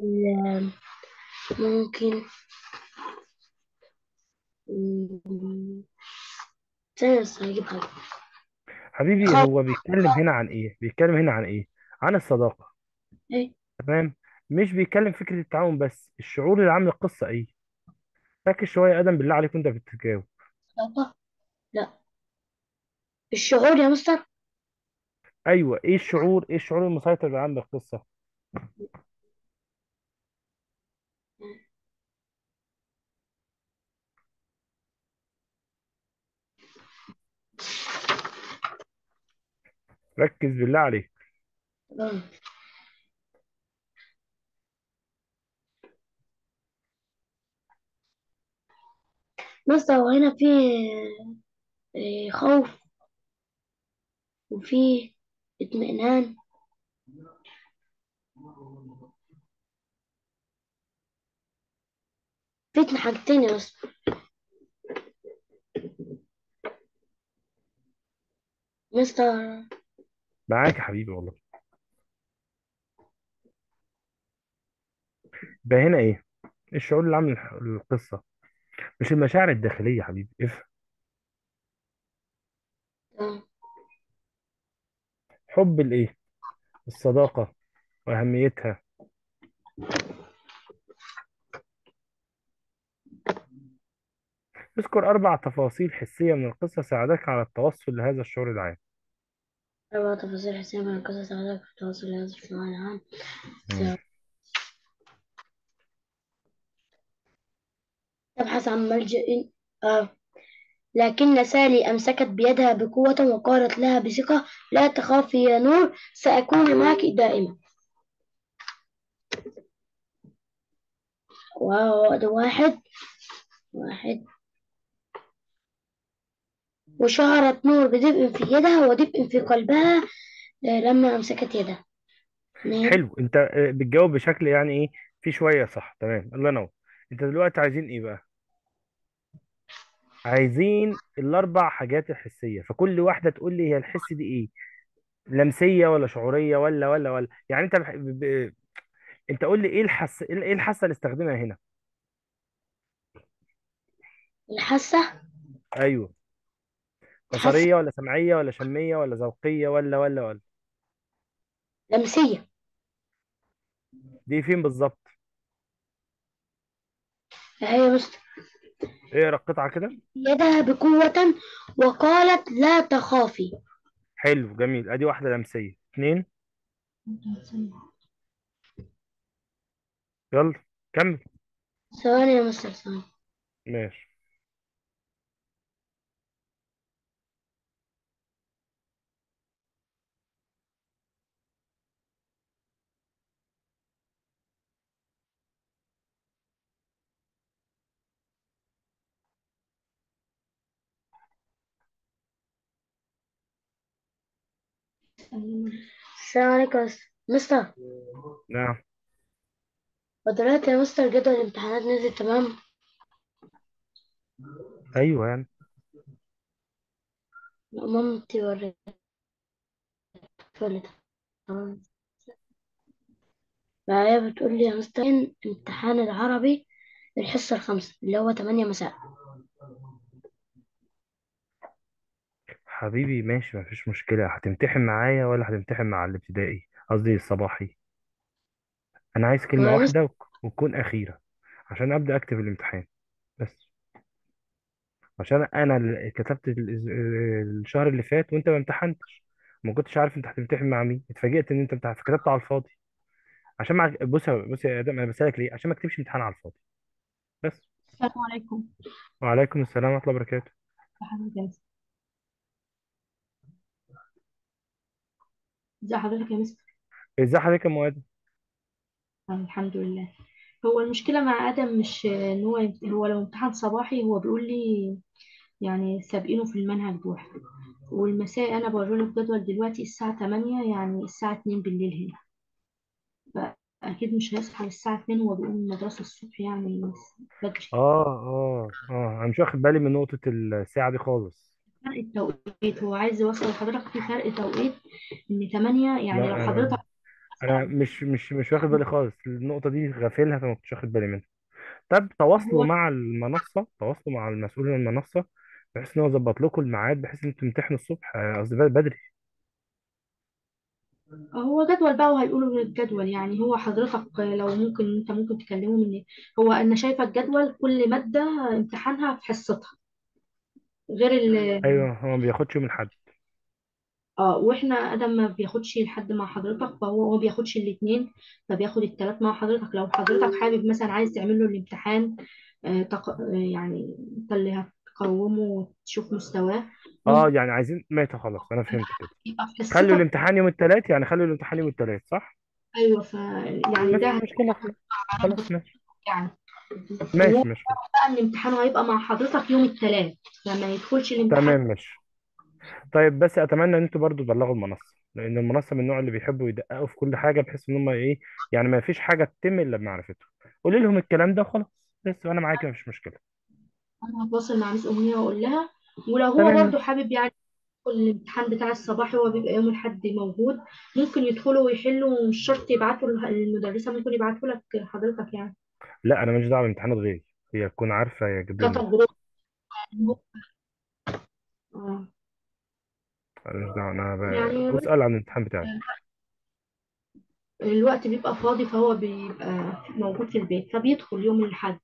ال- ممكن مم، ثانية بس هجيب حاجة حبيبي خالص هو بيتكلم هنا عن ايه بيتكلم هنا عن ايه عن الصداقة ايه تمام مش بيتكلم فكرة التعاون بس الشعور اللي عامل القصة ايه ركز شوية يا ادم بالله عليك وانت بتتجاوب صداقة لا الشعور يا مستر ايوه ايه الشعور ايه الشعور المسيطر اللي عامل القصة ركز بالله عليك آه. مستر وهنا في آه، خوف وفي اطمئنان في حاجتين يا مستر مستر معاك يا حبيبي والله ده هنا ايه إيه الشعور اللي عامل الح- القصة مش المشاعر الداخلية يا حبيبي افهم آه. حب الايه الصداقة واهميتها اذكر اربع تفاصيل حسية من القصة ساعدك على التوصل لهذا الشعور العام أربع تفاصيل حسابة من قصة سعادتك في التواصل هذا الشعور العام مم. تبحث عن ملجأ آه. لكن سالي أمسكت بيدها بقوة وقالت لها بثقة لا تخافي يا نور سأكون معك دائما واو ده واحد واحد وشعرت نور بدفء في يدها ودفء في قلبها آه، لما أمسكت يدها اثنين حلو انت آه، بتجاوب بشكل يعني ايه في شوية صح تمام الله ينور انت دلوقتي عايزين ايه بقى عايزين الاربع حاجات الحسية فكل واحدة تقول لي هي الحس دي ايه لمسية ولا شعورية ولا ولا ولا يعني انت بح... ب... ب... انت قول لي ايه الحس ايه الحاسة اللي استخدمها هنا الحاسة ايوه حاسة بصرية ولا سمعية ولا شمية ولا ذوقية ولا ولا ولا لمسية دي فين بالظبط هي بس اقرا القطعة كده يدها بقوة وقالت لا تخافي حلو جميل ادي واحدة لمسية اتنين يلا كمل ثواني يا مستر ثواني ماشي السلام عليكم يا مستر مستر نعم ودلوقتي يا مستر جدول الامتحانات نزل تمام ايوه يعني مامتي وريتها لي تمام فهي بتقول لي يا مستر إن امتحان العربي الحصة الخامسة اللي هو 8 مساء حبيبي ماشي مفيش مشكلة هتمتحن معايا ولا هتمتحن مع الابتدائي قصدي الصباحي انا عايز كلمة ويا مستر واحدة وك- وتكون أخيرة عشان أبدأ أكتب الامتحان بس عشان أنا اللي كتبت الأس- الشهر اللي فات وأنت ما امتحنتش ما كنتش عارف أنت هتمتحن مع مين اتفاجئت إن أنت امتحن فكتبت على الفاضي عشان مع... بص يا- بص يا آدم أنا بسألك ليه عشان ما أكتبش امتحان على الفاضي بس السلام عليكم وعليكم السلام ورحمة الله وبركاته يا حضرتك يا مستر ازي حضرتك يا مستر إزاي حضرتك يا مؤيد آه، الحمد لله هو المشكلة مع آدم مش إن هو يمت- هو لو امتحان صباحي هو بيقول لي يعني سابقينه في المنهج بواحد والمساء أنا بوري له الجدول دلوقتي الساعة 8 يعني الساعة 2 بالليل هنا فأكيد مش هيصحى للساعة 2 هو بيقوم من المدرسة الصبح يعني بدري آه آه آه أنا مش واخد بالي من نقطة الساعة دي خالص فرق التوقيت هو عايز يوصل لحضرتك في فرق توقيت إن 8 يعني لو لا حضرتك انا مش مش مش واخد بالي خالص النقطه دي غافلها فما كنتش واخد بالي منها طب تواصلوا هو مع المنصه تواصلوا مع المسؤول عن المنصه بحيث ان هو يظبط لكم الميعاد بحيث ان انتوا تمتحنوا الصبح آه، قصدي بدري هو جدول بقى وهيقولوا من الجدول يعني هو حضرتك لو ممكن انت ممكن تكلمه من هو انا شايفه الجدول كل ماده امتحانها في حصتها غير ال ايوه هو ما بياخدش يوم الاحد اه واحنا ادم ما بياخدش لحد مع حضرتك فهو هو بياخدش الاثنين فبياخد الثلاث مع حضرتك لو حضرتك حابب مثلا عايز تعمل له الامتحان آه تق... آه يعني انت اللي هتقومه وتشوف مستواه اه ممكن يعني عايزين ماشي خلاص انا فهمت كده يبقى في خلوا حصتك الامتحان يوم الثلاث يعني خلوا الامتحان يوم الثلاث صح ايوه ف يعني ما ده فيش هتبقى مشكله خلاص خلاص ماشي يعني وهو ماشي ماشي بقى ان امتحانه هيبقى مع حضرتك يوم الثلاث فما يدخلش الامتحان تمام ماشي طيب بس اتمنى ان انتوا برضو تبلغوا المنصه لان المنصه من النوع اللي بيحبوا يدققوا في كل حاجه بحيث ان هم ايه يعني ما فيش حاجه تتم الا بمعرفته قولي لهم الكلام ده وخلاص بس وانا معاك ما فيش مشكله انا هتواصل مع مس امنيه واقول لها ولو هو تمام برضو ماشي حابب يعني يدخل الامتحان بتاع الصباحي هو بيبقى يوم الاحد موجود ممكن يدخلوا ويحلوا ومش شرط يبعتوا له- المدرسه ممكن يبعتوا لك حضرتك يعني لا انا ماليش دعوه بامتحانات غيري هي تكون عارفه يجيب لهم كتجربه اه انا ماليش دعوه انا يعني ب... اسال عن الامتحان بتاعي الوقت بيبقى فاضي فهو بيبقى موجود في البيت فبيدخل يوم الاحد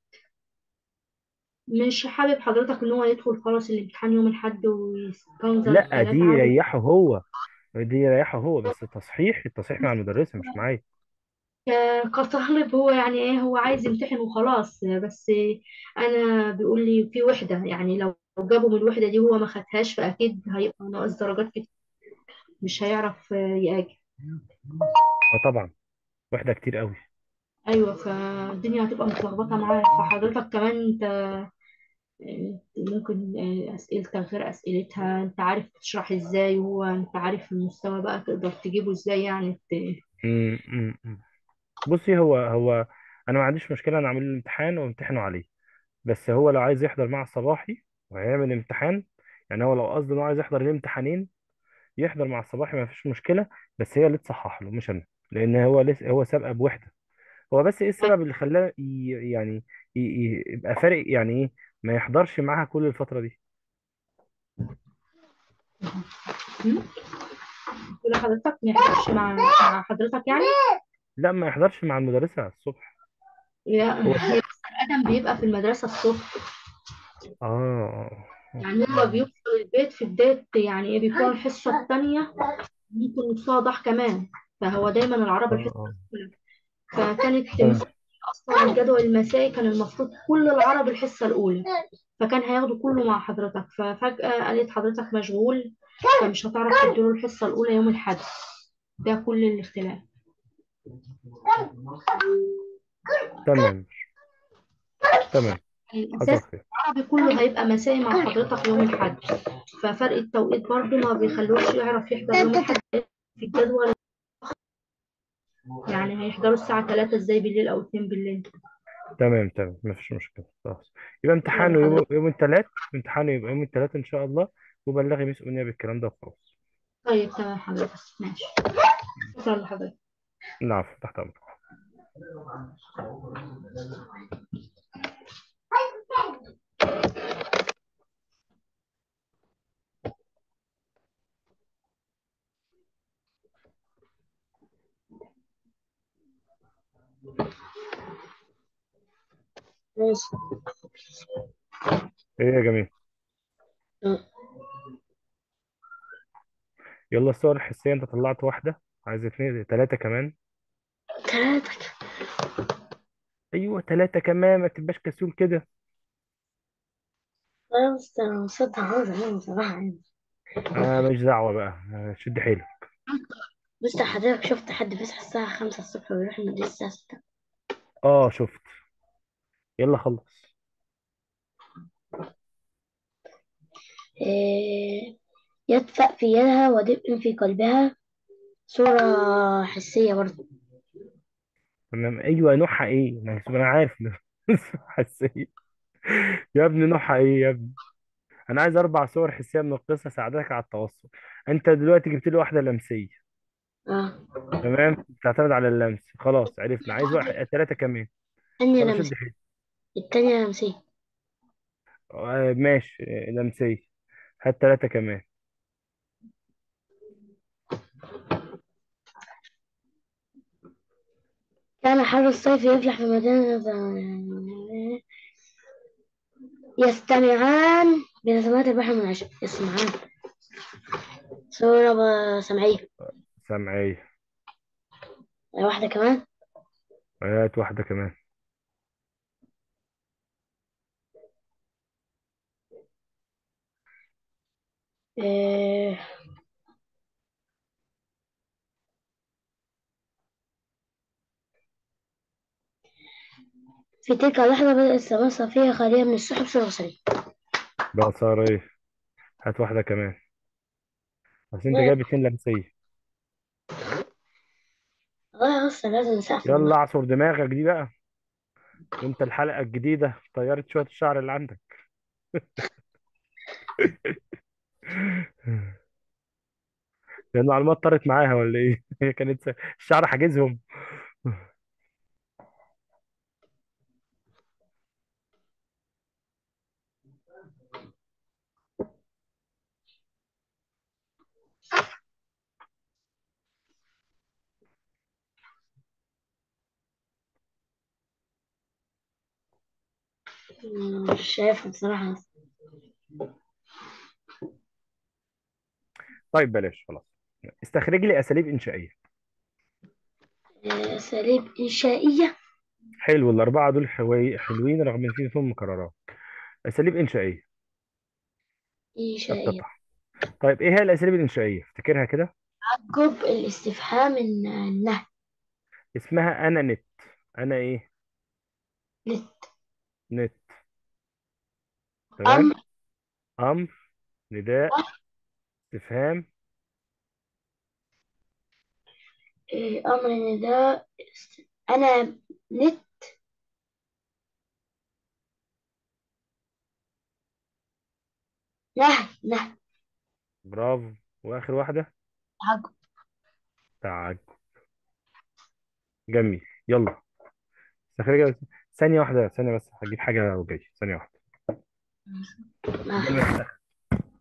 مش حابب حضرتك ان هو يدخل خلاص الامتحان يوم الاحد ويستنظر لا دي الثلاث عادي يريحه هو دي يريحه هو بس التصحيح التصحيح مع المدرسه مش معايا ك- كطالب هو يعني ايه هو عايز يمتحن وخلاص بس انا بيقول لي في وحده يعني لو جابوا من الوحده دي هو ما خدهاش فاكيد هيبقى ناقص درجات كتير مش هيعرف يأجل اه طبعا واحده كتير قوي ايوه فالدنيا هتبقى متلخبطه معاه فحضرتك كمان انت آه، ممكن آه، اسئلتك غير اسئلتها انت عارف تشرح ازاي وهو انت عارف المستوى بقى تقدر تجيبه ازاي يعني ت- امم أمم، أمم. بصي هو هو انا ما عنديش مشكله انا اعمل له الامتحان وامتحنه عليه بس هو لو عايز يحضر مع الصباحي وهيعمل امتحان يعني هو لو قصده انه عايز يحضر الامتحانين يحضر مع الصباحي ما فيش مشكله بس هي اللي تصحح له مش انا لان هو لسه هو سابقه بوحده هو بس ايه السبب اللي خلاه ي- يعني ي- ي- يبقى فارق يعني ايه ما يحضرش معاها كل الفتره دي م? تقول لحضرتك ما يحضرش مع مع حضرتك يعني لا ما يحضرش مع المدرسه الصبح لا هو هي بس ادم بيبقى في المدرسه الصبح اه يعني هو بيوصل البيت في بدايه يعني ايه بيكون الحصه الثانيه ممكن يتصادح كمان فهو دايما العربي اه الحصه اه الأولى. فكانت تمام اصلا الجدول المسائي كان المفروض كل العربي الحصه الاولى فكان هياخده كله مع حضرتك ففجاه قالت حضرتك مشغول فمش هتعرف تديله الحصه الاولى يوم الاحد ده كل الاختلاف تمام تمام حصل الاساس خير العربي كله هيبقى مسائي مع حضرتك يوم الاحد ففرق التوقيت برضو ما بيخلوش يعرف يحضر يوم الاحد في الجدول يعني هيحضروا الساعه 3 ازاي بالليل او 2 بالليل تمام تمام مفيش مشكله خلاص يبقى شكرا امتحانه يوم لحضرتك يوم الثلاث امتحانه يبقى يوم الثلاث ان شاء الله وبلغي ميس امنيه بالكلام ده وخلاص طيب تمام حضرتك ماشي شكرا لحضرتك العفو تحت امرك ماشي ايه يا جميل آه، يلا الصور الحسيه انت طلعت واحده عايز اثنين ثلاثه كمان ثلاثة ايوه ثلاثه كمان ما تبقاش كسول كده خلاص أنا مصدق عاوز أنام بصراحة يعني آه مش دعوه بقى آه شد حيلك بص حضرتك شفت حد بيصحى الساعة خمسة الصبح ويروح المدرسة الساعة ستة اه شفت يلا خلص إيه يدفأ في يدها ودفء في قلبها صورة حسية برضه تمام ايوه نوعها ايه ما انا عارف حسيه يا ابني نوعها ايه يا ابني انا عايز اربع صور حسيه من القصه ساعدتك على التوصل انت دلوقتي جبت لي واحده لمسيه اه تمام بتعتمد على اللمس خلاص عرفنا عايز واحد ثلاثة كمان الثانية يلا لمسية شد حيلك التانية لمسية آه، ماشي آه، لمسية هات ثلاثة كمان كان حر الصيف يفلح في مدينة يستمعان بنسمات البحر من عشق يسمعان صورة ب- سمعية سمعية واحدة كمان هات واحدة كمان آه، في تلك اللحظة بدأت السماء صافية خالية من السحب صراصير بصرية هات واحدة كمان بس انت لا جايب اتنين لمسية والله أصلا لازم نسقف يلا المغرب اعصر دماغك دي بقى وانت الحلقة الجديدة طيرت شوية الشعر اللي عندك لأن المعلومات طارت معاها ولا ايه هي كانت س- الشعر حاجزهم مش شايفة بصراحة طيب بلاش خلاص استخرج لي اساليب انشائية آه، أساليب إنشائية حلو الاربعة دول حوي... حلوين رغم ان فيهم مكررات اساليب انشائية إنشائية افتتح طيب ايه هي الاساليب الانشائية افتكرها كده تعجب الاستفهام الن- النهي اسمها انا نت انا ايه لت نت تمام أمر امر نداء استفهام آه، أمر نداء است- أنا نت نهي نهي برافو واخر واحدة تعجب تعجب جميل يلا استخرج ثانية واحدة ثانية بس هجيب حاجة وجاي ثانية واحدة قبل ما نهي تستخرج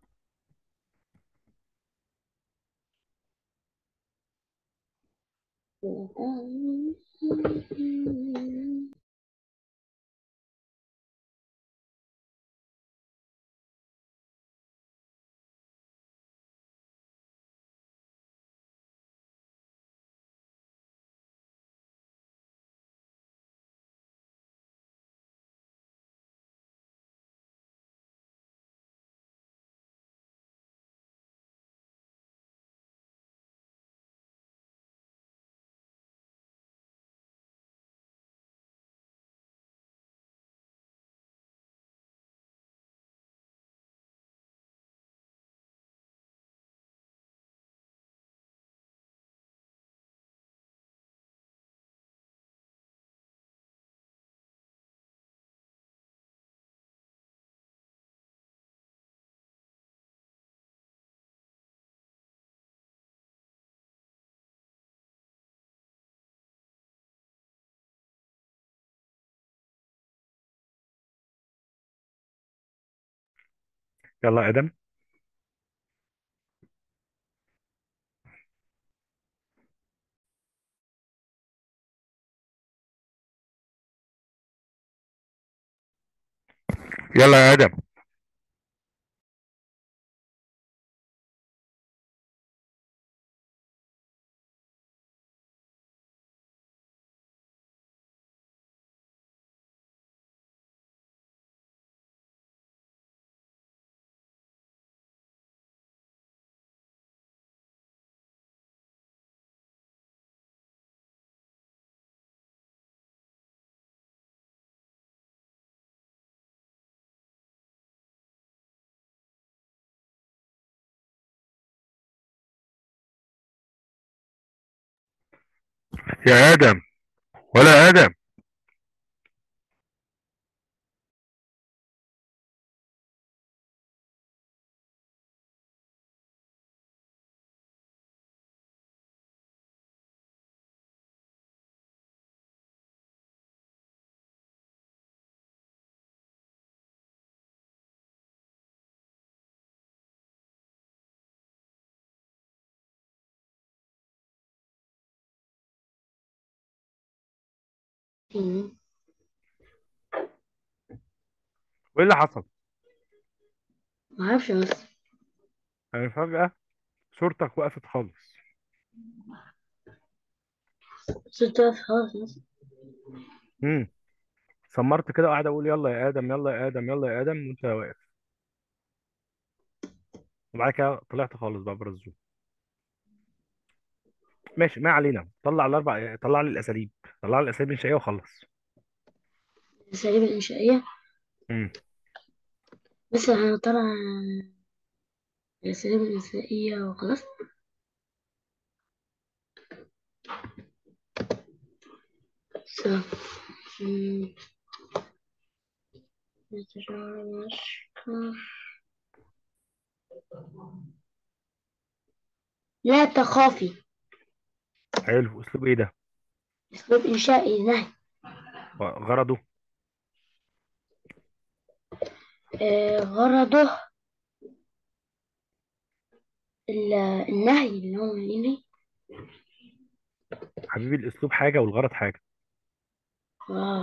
يلا يا ادم يلا يا ادم يا ادم ولا ادم مم. وايه اللي حصل معرفش بس يعني فجأة صورتك وقفت خالص صرت واقف خلاص بس امم سمرت كده وقاعد اقول يلا يا ادم يلا يا ادم يلا يا ادم وانت واقف وبعد كده طلعت خالص بقى بره الزوم ماشي ما علينا طلع الاربع طلع لي الاساليب طلع لي الاساليب الانشائيه وخلص الأساليب الإنشائية امم بس أنا طالع الأساليب الإنشائية وخلاص So, مم. لا تخافي حلو اسلوب ايه ده أسلوب إنشائي نهي غرضه آه، غرضه ال- النهي اللي هو ينهي حبيبي الاسلوب حاجه والغرض حاجه آه.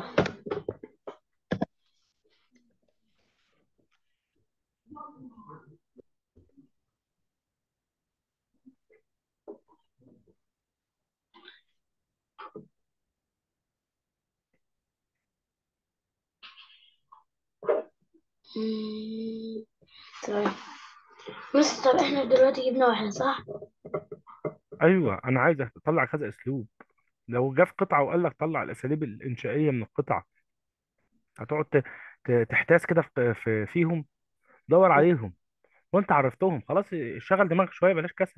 مم. طيب بص طب احنا دلوقتي جبنا واحد صح؟ ايوه انا عايز اطلع كذا اسلوب لو جه في قطعه وقال لك طلع الاساليب الانشائيه من القطعه هتقعد ت- ت- تحتاس كده في في- فيهم دور عليهم وانت عرفتهم خلاص شغل دماغك شويه بلاش كسل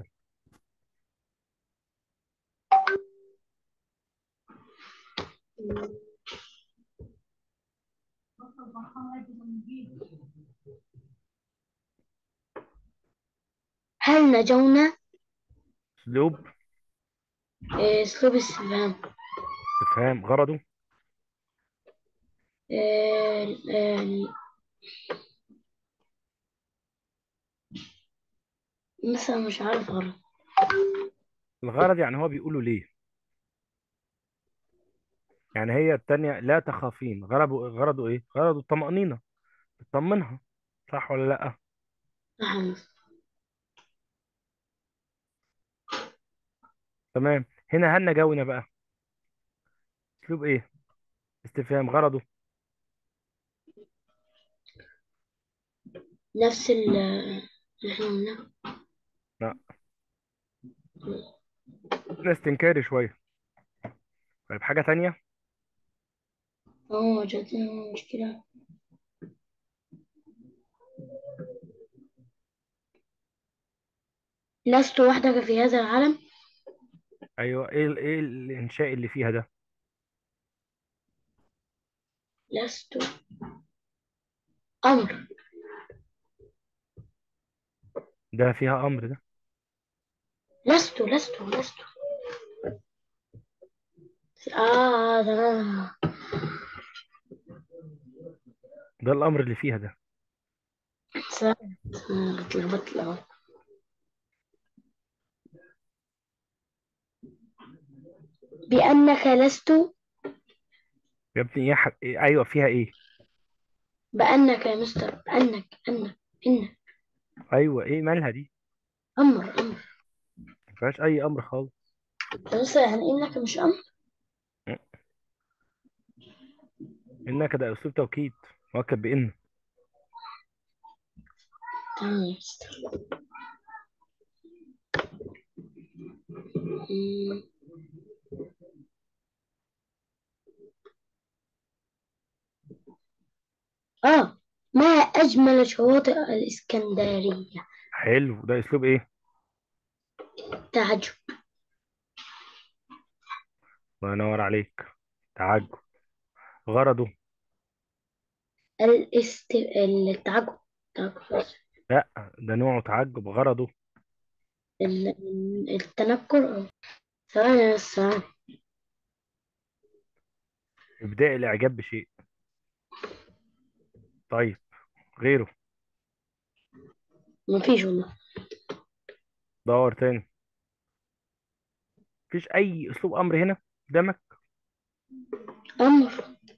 هل نجونا اسلوب آه، اسلوب استفهام تفهم غرضه آه، آه، مثلا مش عارف غلط الغرض يعني هو بيقوله ليه يعني هي التانية لا تخافين غرضه غرضه ايه غرضه الطمأنينة تطمنها صح ولا لا صح تمام هنا هل نجاونا بقى اسلوب ايه استفهام غرضه نفس ال اللي احنا قلناه لا ده استنكاري شويه طيب حاجه تانية اه جاتنا مشكلة لست وحدك في هذا العالم ايوه ايه ال- ايه الانشاء اللي فيها ده لست أمر ده فيها امر ده لست لست لست آه تمام ده الامر اللي فيها ده صح. آه، اتلخبطت الأول بأنك لست يا ابني ايه, ح... إيه ايوه فيها ايه بأنك يا مستر بأنك أنك إنك ايوه ايه مالها دي أمر أمر ما فيهاش اي امر خالص بس يعني إنك مش أمر انك ده اسلوب توكيد مؤكد بان تمام يا مستر مم. آه ما أجمل شواطئ الإسكندرية حلو ده اسلوب ايه تعجب الله ينور عليك تعجب غرضه الاست... التعجب التعجب. لا ده نوعه تعجب غرضه ال- التنكر ثواني بس ثواني ابداء الاعجاب بشيء طيب غيره مفيش والله دور تاني مفيش اي اسلوب امر هنا قدامك أمر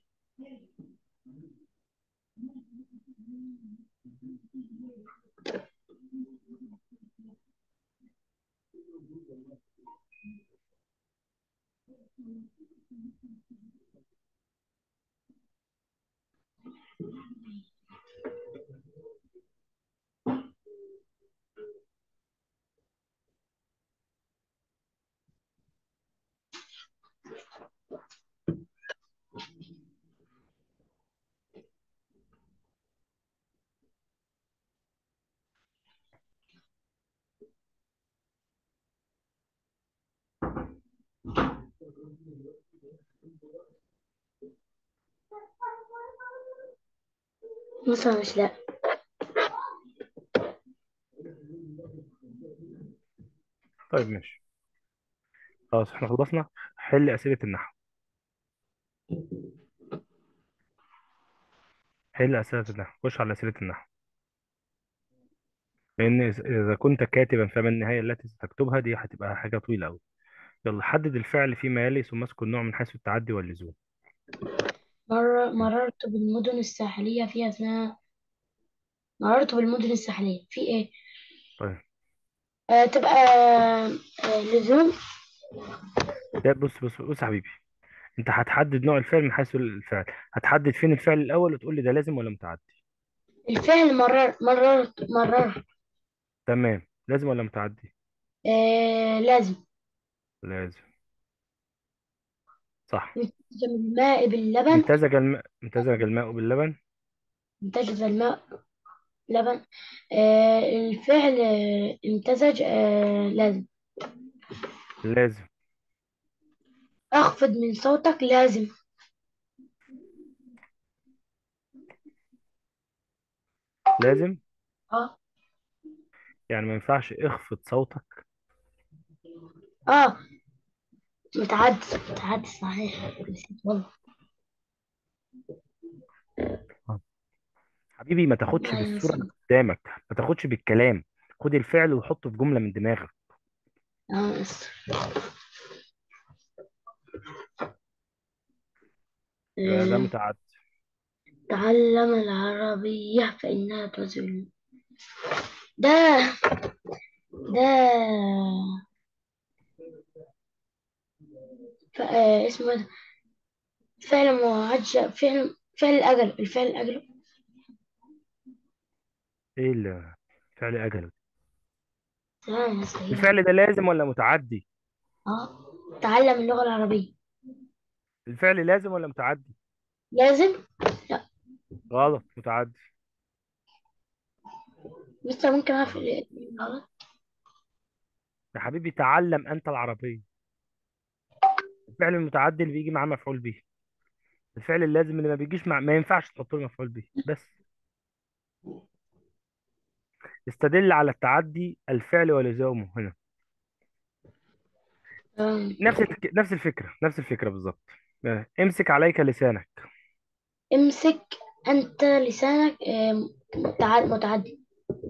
مثلا مش لا طيب ماشي خلاص احنا خلصنا حل أسئلة النحو حل أسئلة النحو خش على أسئلة النحو لأن إذا إذا كنت كاتبا فما النهاية التي ستكتبها دي هتبقى حاجة طويلة أوي يلا حدد الفعل فيما يلي ثم اذكر النوع من حيث التعدي واللزوم مر مررت بالمدن الساحلية في أثناء مررت بالمدن الساحلية في إيه؟ طيب آه تبقى آه لزوم ده بص بص بص يا حبيبي انت هتحدد نوع الفعل من حيث الفعل هتحدد فين الفعل الأول وتقول لي ده لازم ولا متعدي الفعل مرر مررت مررت تمام لازم ولا متعدي آه لازم لازم صح امتزج الماء باللبن امتزج الماء امتزج الماء باللبن امتزج الماء لبن آه الفعل آه امتزج آه لازم لازم أخفض من صوتك لازم لازم اه يعني ما ينفعش اخفض صوتك اه متعدي متعدي صحيح نسيت والله حبيبي ما تاخدش الله بالصورة اللي ينصر قدامك ما تاخدش بالكلام خد الفعل وحطه في جملة من دماغك اه ينصر يبقى ده آه متعدي تعلم العربية فإنها تزل ده ده ف... آه اسمه إيه ده فعل معجب فعل فعل الأجل الفعل الأجل ايه اللي فعل اجل تمام يا سيدي الفعل ده لازم ولا متعدي اه تعلم اللغة العربية الفعل لازم ولا متعدي لازم لا غلط متعدي لسه ممكن أعرف ال- غلط يا حبيبي تعلم انت العربية الفعل المتعدي اللي بيجي معاه مفعول به الفعل اللازم اللي ما بيجيش مع ما ينفعش تحط له مفعول به بس استدل على التعدي الفعل ولزومه هنا تمام نفس الك- نفس الفكرة نفس الفكرة بالظبط امسك عليك لسانك امسك أنت لسانك آه، متع- متعدي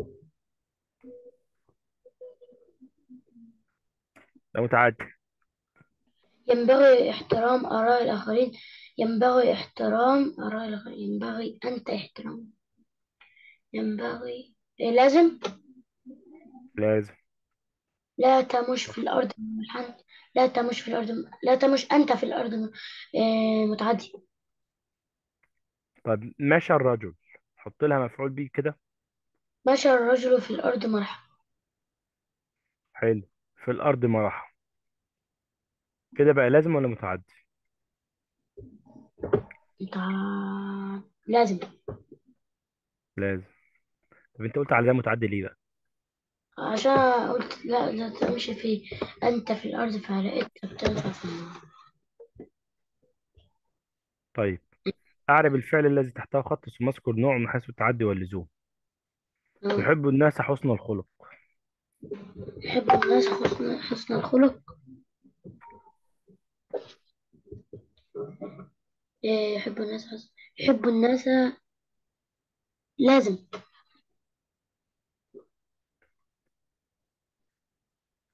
ده متعدي ينبغي احترام آراء الآخرين ينبغي احترام آراء الآخرين ينبغي أنت احترام ينبغي إيه لازم لازم لا تمش في الأرض ملحا لا تمش في الأرض لا تمش أنت في الأرض آه، متعدي طب مشى الرجل حط لها مفعول به كده مشى الرجل في الأرض مرحا حلو في الأرض مرح كده بقى لازم ولا متعدي متع... لازم لازم طب انت قلت على ده متعدي ليه بقى عشان قلت لا لا تمشي في أنت في الأرض فلقيت بتنفع في النار طيب أعرب الفعل الذي تحته خط ثم اذكر نوع من حيث التعدي واللزوم آه. يحب الناس حسن الخلق يحب الناس حسن حسن الخلق إيه، يحب الناس حسن يحب الناس لازم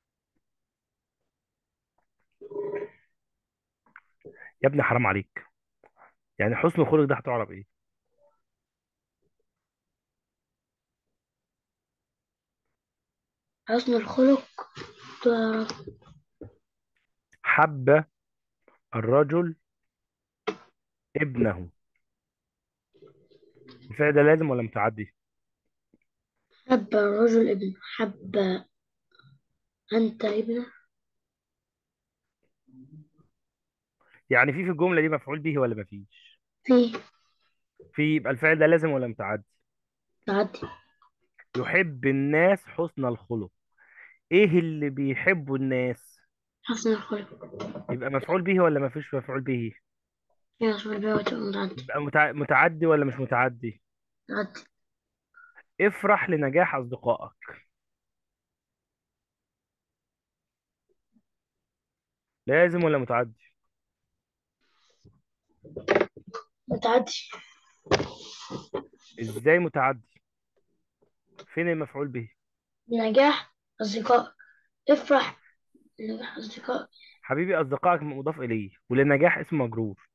يا ابني حرام عليك يعني حسن الخلق ده هتعرف ايه حسن الخلق تعرف حب الرجل ابنه الفعل ده لازم ولا متعدي حب الرجل ابنه حب أنت ابنه يعني في في الجملة دي مفعول به ولا مفيش فيه في يبقى الفعل ده لازم ولا متعدي تعدي يحب الناس حسن الخلق ايه اللي بيحبوا الناس حسن الخلق يبقى مفعول به ولا مفيش مفعول به يا رسول الله وتبقى متعدي يبقى متع... متعدي ولا مش متعدي تعدي افرح لنجاح اصدقائك لازم ولا متعدي متعدي ازاي متعدي فين المفعول به بنجاح أصدقائك افرح بنجاح أصدقائك حبيبي اصدقائك مضاف اليه ولنجاح اسم مجرور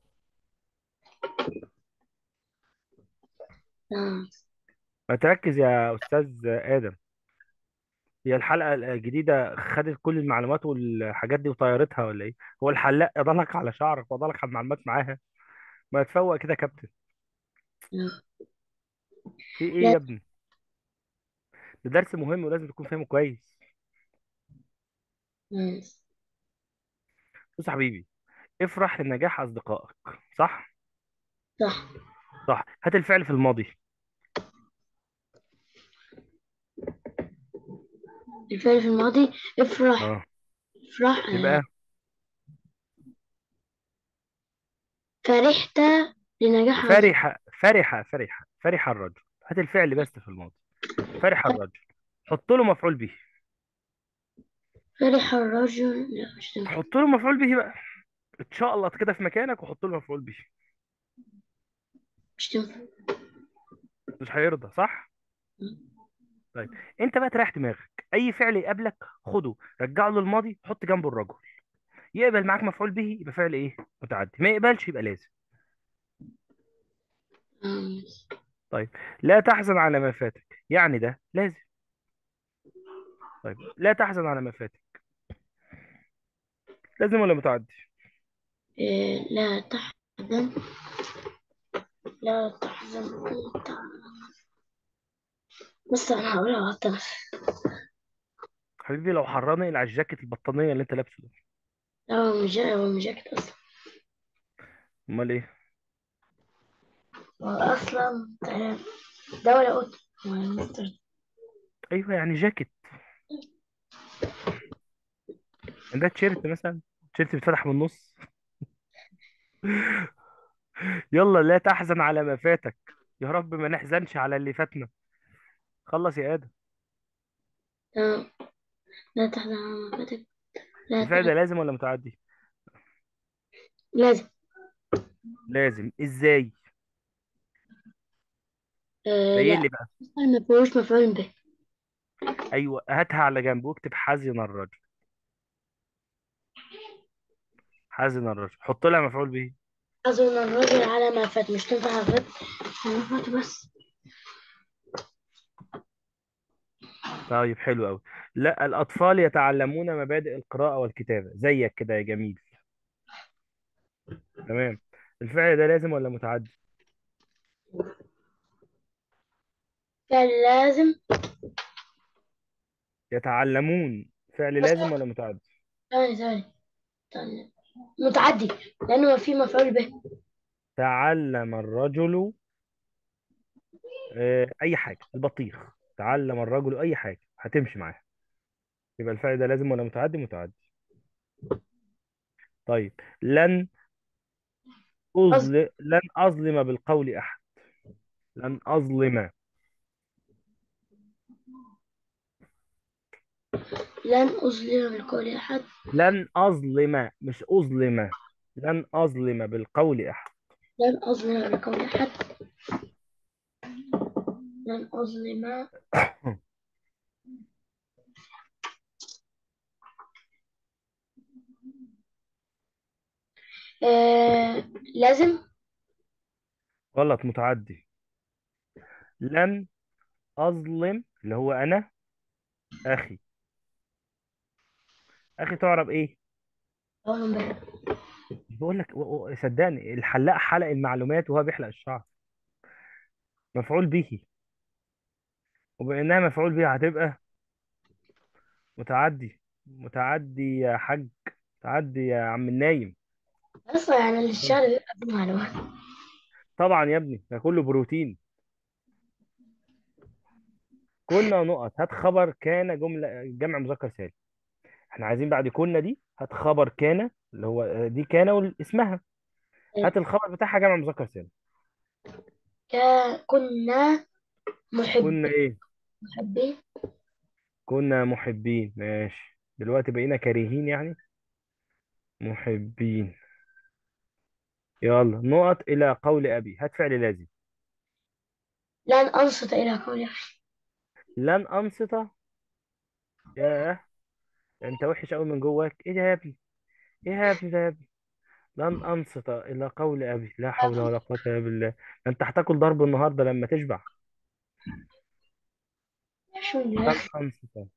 نعم ما تركز يا استاذ ادم هي الحلقه الجديده خدت كل المعلومات والحاجات دي وطيرتها ولا ايه هو الحلاق يضلك على شعرك وضلك على المعلومات معاها ما تفوق كده يا كابتن نعم. في ايه لا يا ابني ده درس مهم ولازم تكون فاهمه كويس نعم. بص يا حبيبي افرح لنجاح اصدقائك صح صح صح هات الفعل في الماضي الفعل في الماضي افرح اه افرح آه، يبقى فرحت لنجاح أصدقائك فرح فرح فرح فرح الرجل هات الفعل بس في الماضي فرح الرجل حط له مفعول به فرح الرجل لا مش تنفع حط له مفعول به بقى ان شاء الله كده في مكانك وحط له مفعول به مش تنفع مش هيرضى صح طيب انت بقى تريح دماغك اي فعل يقابلك خده رجعه للماضي حط جنبه الرجل يقبل معاك مفعول به يبقى فعل ايه متعدي ما يقبلش يبقى لازم آه، طيب لا تحزن على ما فاتك يعني ده لازم طيب لا تحزن على ما فاتك لازم ولا متعدي إيه، لا تحزن لا تحزن أنت بس أنا هقولها حتى حبيبي لو حراني على الجاكيت البطانيه اللي انت لابسه ده لا هو مش جا- هو مش جاكيت أصلا امال ايه هو أصلا دولة قط هو مستر ايوه يعني جاكيت ده تيشيرت مثلا تيشيرت بيتفتح من النص يلا لا تحزن على ما فاتك يا رب ما نحزنش على اللي فاتنا خلص يا ادم تمام لا تحزن على ما فاتك لا الفعل تحزن ده لازم ولا متعدي لازم لازم ازاي آه بين لا لي بقى ما فيهوش مفعول به ايوه هاتها على جنب واكتب حزن الرجل حزن الرجل حط لها مفعول به أظن الرجل على ما فات مش تنفع فات ما فات بس طيب حلو قوي لا الاطفال يتعلمون مبادئ القراءه والكتابه زيك كده يا جميل تمام الفعل ده لازم ولا متعدي كان لازم يتعلمون فعل بس لازم ولا متعدي ثاني ثاني ثاني متعدي لأنه ما في مفعول به تعلم الرجل آه، اي حاجه البطيخ تعلم الرجل اي حاجه هتمشي معاها يبقى الفعل ده لازم ولا متعدي متعدي طيب لن قصد أظلم لن أظلم بالقول أحد لن أظلم لن أظلم بالقول أحد لن أظلم مش أظلم لن أظلم بالقول أحد لن أظلم بالقول أحد لن أظلم آه لازم غلط متعدي لن اظلم اللي هو انا اخي اخي تعرب ايه أول مرة بقول لك و- و- صدقني الحلاق حلق المعلومات وهو بيحلق الشعر مفعول به وبانها مفعول به هتبقى متعدي متعدي يا حاج متعدي يا عم النايم أصلا يعني الشعر بيبقى فيه معلومات طبعا يا ابني ده كله بروتين كنا نقط هات خبر كان جمله جمع مذكر سالم احنا عايزين بعد كنا دي هات خبر كان اللي هو دي كان واسمها هات الخبر بتاعها جمع مذكر سالم كا- كنا محب كنا ايه محبين كنا محبين ماشي دلوقتي بقينا كارهين يعني محبين يلا نقط الى قول ابي هات فعل لازم لن أنصت إلى قول أخي لن انصت ياه انت وحش قوي من جواك ايه ده يا ابني ايه يا ابني ده يا ابني لن انصت الى قول ابي لا حول ولا قوه الا بالله ده انت هتاكل ضرب النهارده لما تشبع شو يا لن أخي انصت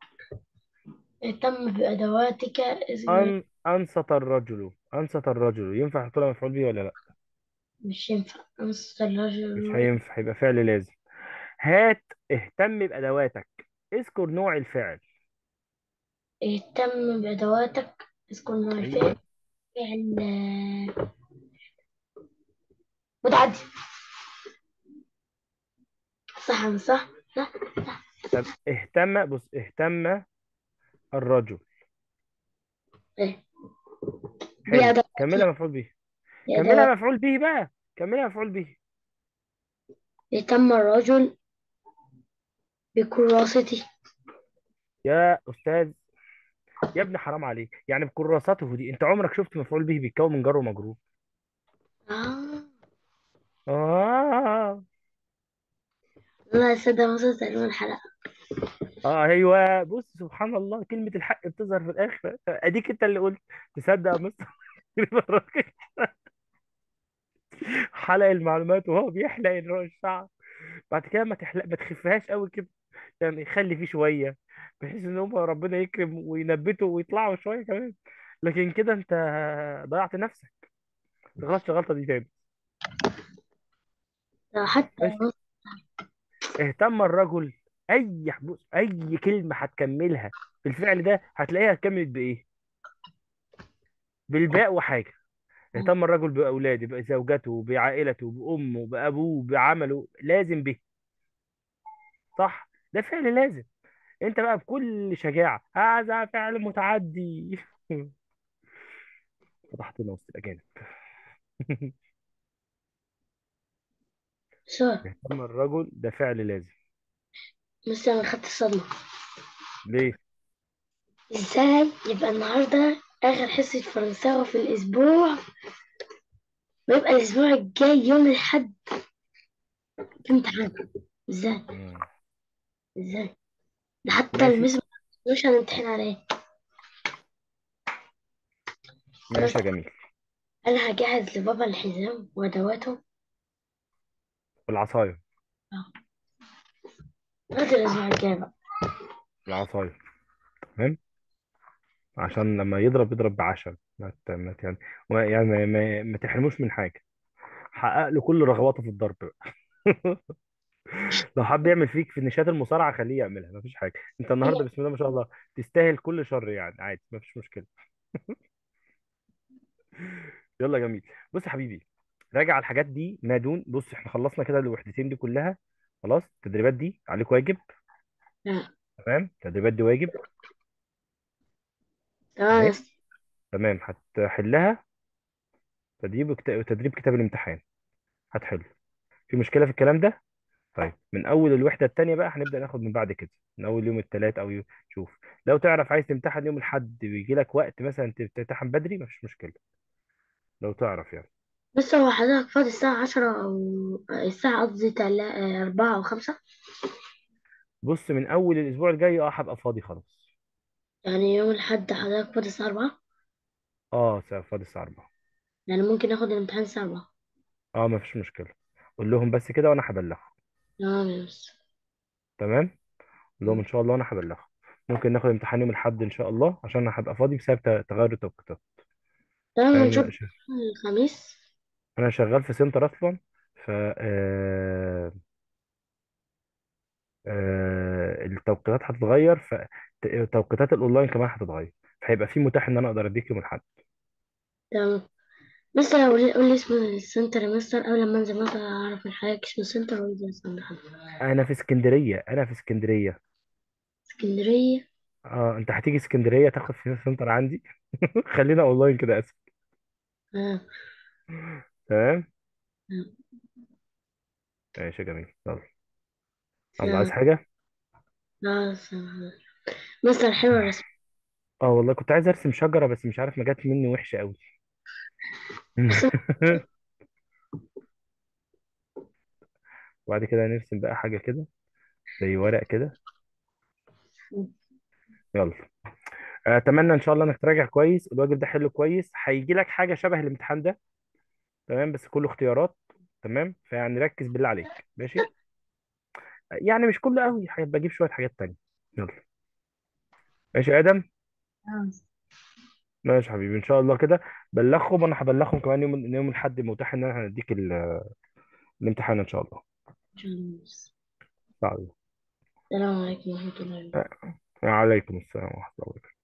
اهتم بأدواتك إذ ان انصت الرجل انصت الرجل ينفع احط لها مفعول به ولا لا مش ينفع أنصت مش الرجل هينفع يبقى فعل لازم هات اهتم بادواتك اذكر نوع الفعل اهتم بأدواتك اذكر نوع الفعل ايوه فعل آه، متعدي صح ولا صح صح صح طب اهتم بص اهتم الرجل إيه. دي حلو أدوات كملها مفعول به دي كملها أدوات مفعول به بقى كملها مفعول به اهتم الرجل بكراسته يا استاذ يا ابني حرام عليك يعني بكراسته دي انت عمرك شفت مفعول به بيتكون من جر ومجرور آه اه لا صدق وصلت تقريبا الحلقة اه ايوه بص سبحان الله كلمة الحق بتظهر في الاخر اديك انت اللي قلت تصدق يا مستر الراجل حلق المعلومات وهو بيحلق الشعر بعد كده ما تحلق ما تخفهاش قوي كده يعني خلي فيه شوية بحيث ان هم ربنا يكرم وينبتوا ويطلعوا شوية كمان لكن كده انت ضيعت نفسك ما تغلطش الغلطة دي تاني لو حتى ماشي اهتم الرجل اي بص اي كلمة هتكملها في الفعل ده هتلاقيها كملت بايه بالباء وحاجة اهتم الرجل بأولاده بزوجته بعائلته بأمه بأبوه بعمله لازم به صح ده فعل لازم انت بقى بكل شجاعة هذا فعل متعدي فضحتنا وسط الأجانب سؤال اهتم الرجل ده فعل لازم بس أنا خدت الصدمة ليه ازاي يبقى النهاردة آخر حصة فرنساوي في الأسبوع ويبقى الأسبوع الجاي يوم الأحد في امتحان ازاي مم. ازاي ده حتى ماشي المس مش هنمتحن عليه ماشي يا جميل أنا هجهز لبابا الحزام وأدواته والعصاية لغاية الأسبوع الجاي بقى العصاية تمام عشان لما يضرب يضرب بعشرة ما ت- ما ت- يعني وما- يعني ما, ما, ما تحرموش من حاجة حقق له كل رغباته في الضرب بقى لو حب يعمل فيك في نشاط المصارعة خليه يعملها مفيش حاجة انت النهارده بسم الله ما شاء الله تستاهل كل شر يعني عادي مفيش مشكلة يلا جميل بص يا حبيبي راجع على الحاجات دي ما دون بص احنا خلصنا كده الوحدتين دي كلها خلاص التدريبات دي عليك واجب آه. تمام التدريبات دي واجب تمام يا اهي اسطى تمام هتحلها تدريب كتاب تدريب كتاب الامتحان هتحل في مشكلة في الكلام ده طيب من اول الوحدة التانية بقى هنبدأ ناخد من بعد كده من اول يوم الثلاث او يوم شوف لو تعرف عايز تمتحن يوم الاحد ويجي لك وقت مثلا تمتحن بدري مفيش مشكلة لو تعرف يعني بس هو حضرتك فاضي الساعة عشرة أو الساعة قصدي تلا- أربعة أو خمسة بص من اول الاسبوع الجاي اه هبقى فاضي خلاص يعني يوم الأحد حضرتك فاضي الساعة أربعة اه ساعة فاضي الساعة 4 يعني ممكن آخد الامتحان الساعة أربعة اه مفيش مشكلة قول لهم بس كده وانا هبلغهم تمام يا مستر تمام قول لهم ان شاء الله انا هبلغهم ممكن ناخد امتحان يوم الاحد ان شاء الله عشان انا هبقى فاضي بسبب ت- تغير التوقيتات تمام ونشوف انا ش- الخميس انا شغال في سنتر اصلا ف آه، آه، التوقيتات هتتغير فتوقيتات الاونلاين كمان هتتغير فهيبقى في متاح ان انا اقدر اديك يوم الاحد تمام مستر قول لي قول لي اسم السنتر يا مستر قبل ما انزل مثلا اعرف من حضرتك اسم السنتر وانزل اسم حد انا في اسكندريه انا في اسكندريه اسكندرية اه انت هتيجي اسكندريه تاخد في سنتر عندي خلينا اونلاين كده اسف اه تمام تمام. ماشي يا جميل يلا الله عايز تمام. حاجه لا سلام. مستر حلو الرسم اه والله كنت عايز ارسم شجره بس مش عارف ما جت مني وحشه قوي وبعد كده نرسم بقى حاجه كده زي ورق كده يلا اتمنى ان شاء الله انك تراجع كويس الواجب ده حلو كويس هيجي لك حاجه شبه الامتحان ده تمام بس كله اختيارات تمام فيعني ركز بالله عليك ماشي يعني مش كله قوي هيبقى اجيب شويه حاجات تانية يلا ماشي يا ادم ماشي يا حبيبي ان شاء الله كده بلغهم وانا هبلغهم كمان يوم يوم الاحد متاح ان انا هنديك ال- الامتحان ان شاء الله إن شاء الله. تعالوا السلام عليكم ورحمة الله وبركاته وعليكم السلام ورحمه الله وبركاته